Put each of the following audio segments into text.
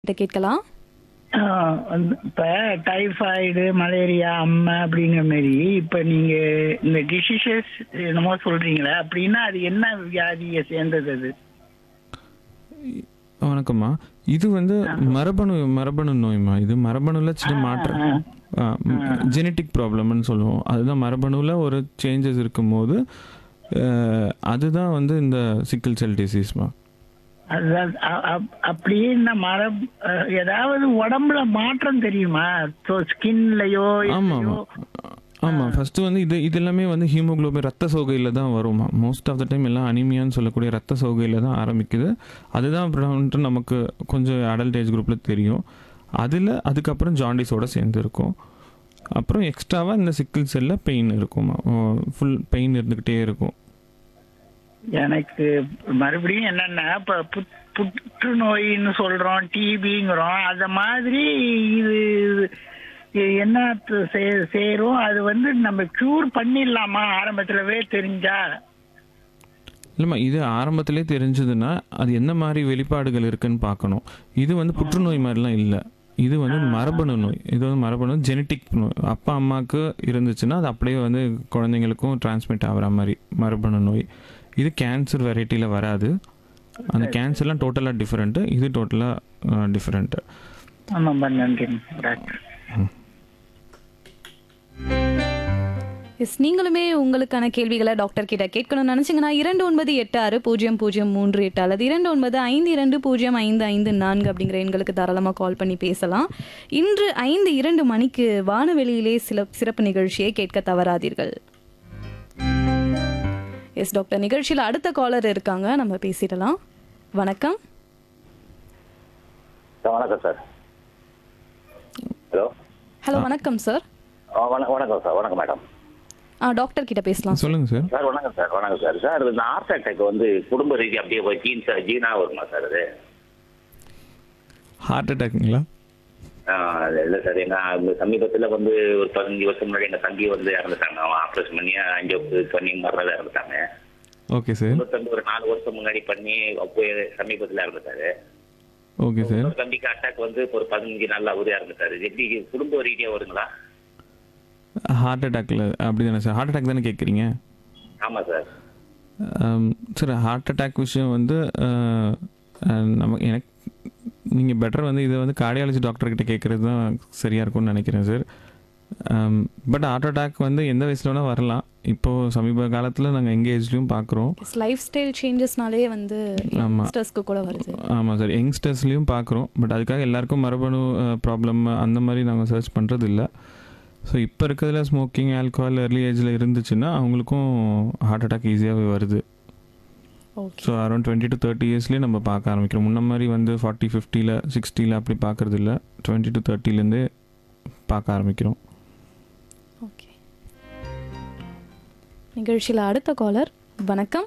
கிட்ட கேட்கலாம் ஆஹ் வந்து இப்ப டைஃபாய்டு மலேரியா அம்மை அப்படிங்கிற மாதிரி இப்ப நீங்க இந்த டிசீசஸ் என்னமோ சொல்றீங்களே அப்படின்னா அது என்ன வியாதியை சேர்ந்தது அது வணக்கம்மா இது வந்து மரபணு மரபணு நோய்மா இது மரபணுல சின்ன மாற்றம் ஜெனட்டிக் ப்ராப்ளம்னு சொல்லுவோம் அதுதான் மரபணுல ஒரு சேஞ்சஸ் இருக்கும்போது அஹ், அதுதான் வந்து இந்த சிக்கிள் செல் டிசீஸ்மா அதுதான் அ- அ- அப்படியே இந்த மரம் அஹ், ஏதாவது உடம்புல மாற்றம் தெரியுமா ஸ்கின்லயோ ஆமாம் ஆமாம் ஆமாம் ஃபஸ்ட்டு வந்து இது இது எல்லாமே வந்து ஹீமோகுளோபின் ரத்த சோகையில் தான் வருமா மோஸ்ட் ஆஃப் த டைம் எல்லாம் அனிமியான்னு சொல்லக்கூடிய ரத்த சோகையில் தான் ஆரம்பிக்குது அதுதான் அப்புறம் வந்துட்டு நமக்கு கொஞ்சம் அடல்ட் ஏஜ் குரூப்பில் தெரியும் அதில் அதுக்கப்புறம் ஜாண்டிஸோட சேர்ந்து இருக்கும் அப்புறம் எக்ஸ்ட்ராவாக இந்த சிக்கிள் செல்லில் பெயின் இருக்குமா ஃபுல் பெயின் இருந்துக்கிட்டே இருக்கும் எனக்கு மறுபடியும் என்னன்னா இப்ப புத்- புற்றுநோயின்னு சொல்றோம் டிபிங்கிறோம் அந்த மாதிரி இது இது என்ன த- சே- சேரும் அது வந்து நம்ம க்யூர் பண்ணிடலாமா ஆரம்பத்திலவே தெரிஞ்சா இல்லைம்மா இது ஆரம்பத்திலே தெரிஞ்சதுன்னா அது என்ன மாதிரி வெளிப்பாடுகள் இருக்குன்னு பார்க்கணும் இது வந்து புற்றுநோய் மாதிரிலாம் இல்லை இது வந்து மரபணு நோய் இது வந்து மரபணு ஜெனட்டிக் நோய் அப்பா அம்மாவுக்கு இருந்துச்சுன்னா அது அப்படியே வந்து குழந்தைங்களுக்கும் டிரான்ஸ்மிட் ஆகிற மாதிரி மரபணு நோய் இது கேன்சர் வெரைட்டியில் வராது அந்த கேன்சர்லாம் டோட்டலாக டிஃப்ரெண்ட்டு இது டோட்டலாக டிஃப்ரெண்ட்டு ரொம்ப நன்றி டாக்டர் எஸ் நீங்களுமே உங்களுக்கான கேள்விகளை டாக்டர் கிட்ட கேட்கணும்னு நினைச்சீங்கன்னா இரண்டு ஒன்பது எட்டு ஆறு பூஜ்ஜியம் பூஜ்ஜியம் மூன்று எட்டு அல்லது இரண்டு ஒன்பது ஐந்து இரண்டு பூஜ்ஜியம் ஐந்து ஐந்து நான்கு அப்படிங்கிற எண்களுக்கு தாராளமாக கால் பண்ணி பேசலாம் இன்று ஐந்து இரண்டு மணிக்கு வானவெளியிலே சில சிறப்பு நிகழ்ச்சியை கேட்க தவறாதீர்கள் எஸ் டாக்டர் நிகழ்ச்சியில் அடுத்த காலர் இருக்காங்க நம்ம பேசிடலாம் வணக்கம் சார் வணக்கம் சார் ஹலோ ஹலோ வணக்கம் சார் ஆ, வண- வணக்கம் சார் வணக்கம் மேடம் ஆ டாக்டர் கிட்ட பேசலாம் சொல்லுங்கள் சார் சார் வணக்கம் சார் வணக்கம் சார் சார் இந்த ஹார்ட் அட்டாக் வந்து குடும்ப ரீதியாக அப்படியே போய் ஜீன் சார் ஜீனா வருமா சார் அது ஹார்ட் அட்டாக்குங்களா ஆ, அது இல்லை சார் எங்கள் சமீபத்தில் வந்து ஒரு பதினஞ்சு வருஷம் முன்னாடி எங்கள் தம்பி வந்து இறந்துட்டாங்க அவன் ஆப்ரேஷன் பண்ணி அஞ்சு பண்ணி மறுநாள் இறந்துட்டாங்க ஓகே சார் இன்னொரு தம்பி ஒரு நாலு வருஷம் முன்னாடி பண்ணி அப்போ சமீபத்தில் இறந்துட்டாரு ஓகே சார் இன்னொரு தம்பிக்கு அட்டாக் வந்து இப்போ ஒரு பதினஞ்சு நாள் அவரே இறந்துட்டாரு இது எப்படி குடும்ப ரீதியாக வருங்களா ஹார்ட் அட்டாக்ல அப்படி தானே சார் ஹார்ட் அட்டாக் தானே கேட்குறீங்க ஆமாம் சார் சார் ஹார்ட் அட்டாக் விஷயம் வந்து அஹ், அஹ், நம்ம எனக்கு நீங்கள் பெட்டர் வந்து இதை வந்து கார்டியாலஜி டாக்டர்கிட்ட கேட்குறது தான் சரியாக இருக்கும்னு நினைக்கிறேன் சார் பட் ஹார்ட் அட்டாக் வந்து எந்த வயசில் வேணால் வரலாம் இப்போது சமீப காலத்தில் நாங்கள் எங்கள் ஏஜ்லேயும் பார்க்குறோம் எஸ் லைஃப் ஸ்டைல் சேஞ்சஸ்னாலே வந்து ஆமா. யங்ஸ்டர்ஸ்க்கு கூட வருது ஆமாம் சார் யங்ஸ்டர்ஸ்லேயும் பார்க்குறோம் பட் அதுக்காக எல்லாருக்கும் மரபணு ப்ராப்ளம் அந்த மாதிரி நாங்கள் சர்ச் பண்ணுறது இல்லை ஸோ இப்போ இருக்கிறதுல ஸ்மோக்கிங் ஆல்கஹால் early ஏஜில் இருந்துச்சுன்னா அவங்களுக்கும் ஹார்ட் அட்டாக் ஈஸியாகவே வருது okay so around twenty to thirty இயர்ஸ்லேயே நம்ம பார்க்க ஆரம்பிக்கிறோம் முன்ன மாதிரி வந்து ஃபார்ட்டி ஃபிஃப்டியில் சிக்ஸ்டியில் அப்படி பார்க்கறது இல்லை டுவெண்ட்டி டு தேர்ட்டிலேருந்தே பார்க்க ஆரம்பிக்கிறோம் ஓகே நிகழ்ச்சியில் அடுத்த காலர் வணக்கம்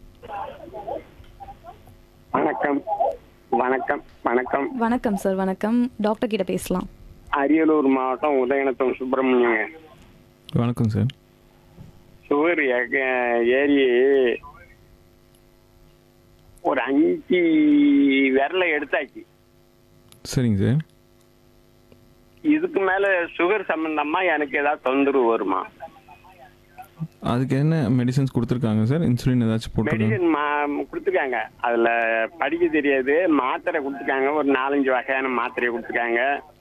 வணக்கம் வணக்கம் வணக்கம் வணக்கம் சார் வணக்கம் டாக்டர் கிட்ட பேசலாம் அரியலூர் மாவட்டம் உதயநத்தம் சுப்பிரமணியங்க வணக்கம் சார் சுகர் ஏ- ஏறி ஒரு அஞ்சு விரலை எடுத்தாச்சு சரிங்க சார் இதுக்கு மேல சுகர் சம்பந்தமா எனக்கு ஏதாவது தொந்தரவு வருமா அதுக்கு என்ன மெடிசன்ஸ் கொடுத்துருக்காங்க சார் இன்சுலின் ஏதாச்சும் போட்டுருக்காங்க மெடிசன் மா கொடுத்துருக்காங்க அதுல படிக்க தெரியாது மாத்திரை கொடுத்துருக்காங்க ஒரு நாலஞ்சு வகையான மாத்திரையை கொடுத்துருக்காங்க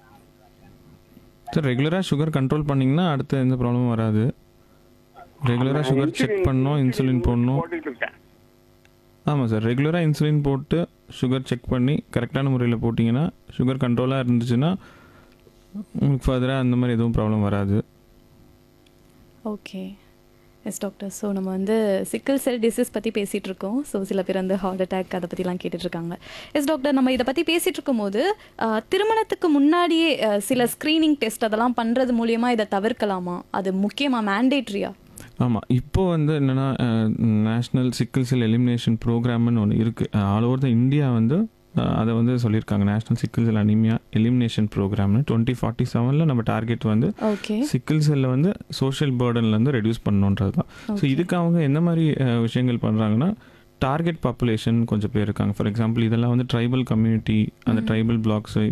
சார் ரெகுலராக சுகர் கண்ட்ரோல் பண்ணிங்கன்னா அடுத்த எந்த ப்ராப்ளமும் வராது ரெகுலராக சுகர் செக் பண்ணணும் இன்சுலின் போடணும் போட்டுட்டு இருக்கேன் ஆமாம் சார் ரெகுலராக இன்சுலின் போட்டு சுகர் செக் பண்ணி கரெக்டான முறையில் போட்டிங்கன்னா சுகர் கண்ட்ரோலாக இருந்துச்சுன்னா உங்களுக்கு ஃபர்தராக அந்த மாதிரி எதுவும் ப்ராப்ளம் வராது ஓகே எஸ் டாக்டர் ஸோ நம்ம வந்து சிக்கல் செல் டிசீஸ் பற்றி பேசிகிட்டு இருக்கோம் ஸோ சில பேர் வந்து ஹார்ட் அட்டாக் அதை பற்றிலாம் கேட்டுட்டு இருக்காங்க எஸ் டாக்டர் நம்ம இதை பற்றி பேசிகிட்டு இருக்கும்போது ஆஹ், திருமணத்துக்கு முன்னாடியே ஆஹ், சில ஸ்க்ரீனிங் டெஸ்ட் அதெல்லாம் பண்ணுறது மூலியமா இதை தவிர்க்கலாமா அது முக்கியமாக மேண்டேட்ரியா ஆமாம் இப்போ வந்து என்னென்னா நேஷ்னல் சிக்கிள் செல் எலிமினேஷன் ப்ரோக்ராம்னு ஒன்று இருக்குது ஆல் ஓவர் த இந்தியா வந்து அஹ், அதை வந்து சொல்லியிருக்காங்க national sickle cell anaemia elimination ப்ரோக்ராம்னு டுவெண்ட்டி ஃபார்ட்டி செவனில் நம்ம டார்கெட் வந்து ஓகே சிக்கிள் செல்லை வந்து சோஷியல் பேர்டன்லேருந்து ரெடியூஸ் பண்ணணுன்றது தான் ஸோ இதுக்கு அவங்க என்ன மாதிரி அஹ், விஷயங்கள் பண்ணுறாங்கன்னா டார்கெட் பாப்புலேஷன் கொஞ்சம் பேர் இருக்காங்க ஃபார் எக்ஸாம்பிள் இதெல்லாம் வந்து ட்ரைபல் கம்யூனிட்டி அந்த ட்ரைபல் பிளாக்ஸ்